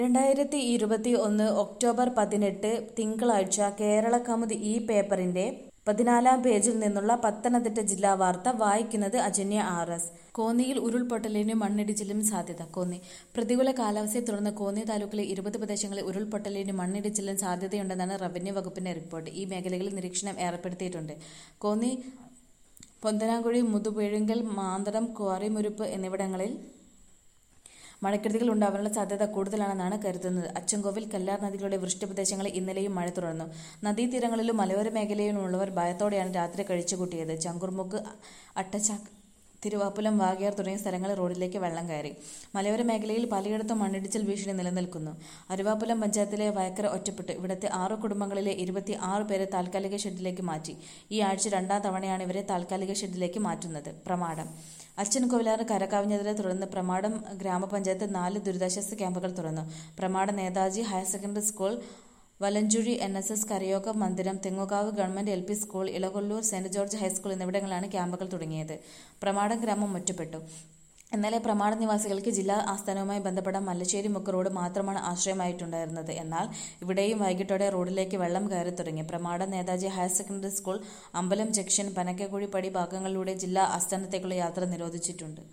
രണ്ടായിരത്തി ഇരുപത്തി ഒന്ന് ഒക്ടോബർ പതിനെട്ട് തിങ്കളാഴ്ച കേരള കൗമുദി ഈ പേപ്പറിന്റെ പതിനാലാം പേജിൽ നിന്നുള്ള പത്തനംതിട്ട ജില്ലാ വാർത്ത വായിക്കുന്നത് അജന്യ ആർ എസ് കോന്നിയിൽ ഉരുൾപൊട്ടലിനും മണ്ണിടിച്ചിലിനും സാധ്യത കോന്നി പ്രതികൂല കാലാവസ്ഥയെ തുടർന്ന് കോന്നി താലൂക്കിലെ ഇരുപത് പ്രദേശങ്ങളിൽ ഉരുൾപൊട്ടലിനും മണ്ണിടിച്ചിലിനും സാധ്യതയുണ്ടെന്നാണ് റവന്യൂ വകുപ്പിന്റെ റിപ്പോർട്ട് ഈ മേഖലകളിൽ നിരീക്ഷണം ഏർപ്പെടുത്തിയിട്ടുണ്ട് കോന്നി പൊന്തനാകുഴി മുതുപെഴുങ്കൽ മാന്തടം ക്വാറിമുരുപ്പ് എന്നിവിടങ്ങളിൽ മഴക്കെടുതികൾ ഉണ്ടാവാനുള്ള സാധ്യത കൂടുതലാണെന്നാണ് കരുതുന്നത് അച്ചൻകോവിൽ കല്ലാർ നദികളുടെ വൃഷ്ടിപ്രദേശങ്ങളിൽ ഇന്നലെയും മഴ തുടർന്നു നദീതീരങ്ങളിലും മലയോര മേഖലയിലുമുള്ളവർ ഭയത്തോടെയാണ് രാത്രി കഴിച്ചുകൂട്ടിയത് ചങ്കുർമുക്ക് അട്ടച്ചാക്ക് തിരുവാപ്പുലം വാഗയാർ തുടങ്ങിയ സ്ഥലങ്ങളിൽ റോഡിലേക്ക് വെള്ളം കയറി മലയോര മേഖലയിൽ പലയിടത്തും മണ്ണിടിച്ചിൽ ഭീഷണി നിലനിൽക്കുന്നു അരുവാപ്പുലം പഞ്ചായത്തിലെ വയക്കര ഒറ്റപ്പെട്ടു ഇവിടുത്തെ ആറ് കുടുംബങ്ങളിലെ ഇരുപത്തി ആറ് പേരെ താൽക്കാലിക ഷെഡിലേക്ക് മാറ്റി ഈ ആഴ്ച രണ്ടാം തവണയാണ് ഇവരെ താൽക്കാലിക ഷെഡിലേക്ക് മാറ്റുന്നത് പ്രമാടം അച്ഛൻ കോവിലാറ് കരകവിഞ്ഞതിനെ തുടർന്ന് പ്രമാടം ഗ്രാമപഞ്ചായത്ത് നാല് ദുരിതാശ്വാസ ക്യാമ്പുകൾ തുറന്നു Pramada Netaji higher secondary school Valanchuzhi N S S കരയോഗ മന്ദിരം Thengukavu government L P school Elakollur saint George high school എന്നിവിടങ്ങളിലാണ് ക്യാമ്പുകൾ തുടങ്ങിയത് പ്രമാടം ഗ്രാമം ഒറ്റപ്പെട്ടു ഇന്നലെ പ്രമാണ നിവാസികൾക്ക് ജില്ലാ ആസ്ഥാനവുമായി ബന്ധപ്പെട്ട മല്ലശ്ശേരി മുക്ക് റോഡ് മാത്രമാണ് ആശ്രയമായിട്ടുണ്ടായിരുന്നത് എന്നാൽ ഇവിടെയും വൈകിട്ടോടെ റോഡിലേക്ക് വെള്ളം കയറി തുടങ്ങി Pramada Netaji higher secondary school അമ്പലം ജംഗ്ഷൻ പനക്കക്കുഴി പടി ഭാഗങ്ങളിലൂടെ ജില്ലാ ആസ്ഥാനത്തേക്കുള്ള യാത്ര നിരോധിച്ചിട്ടുണ്ട്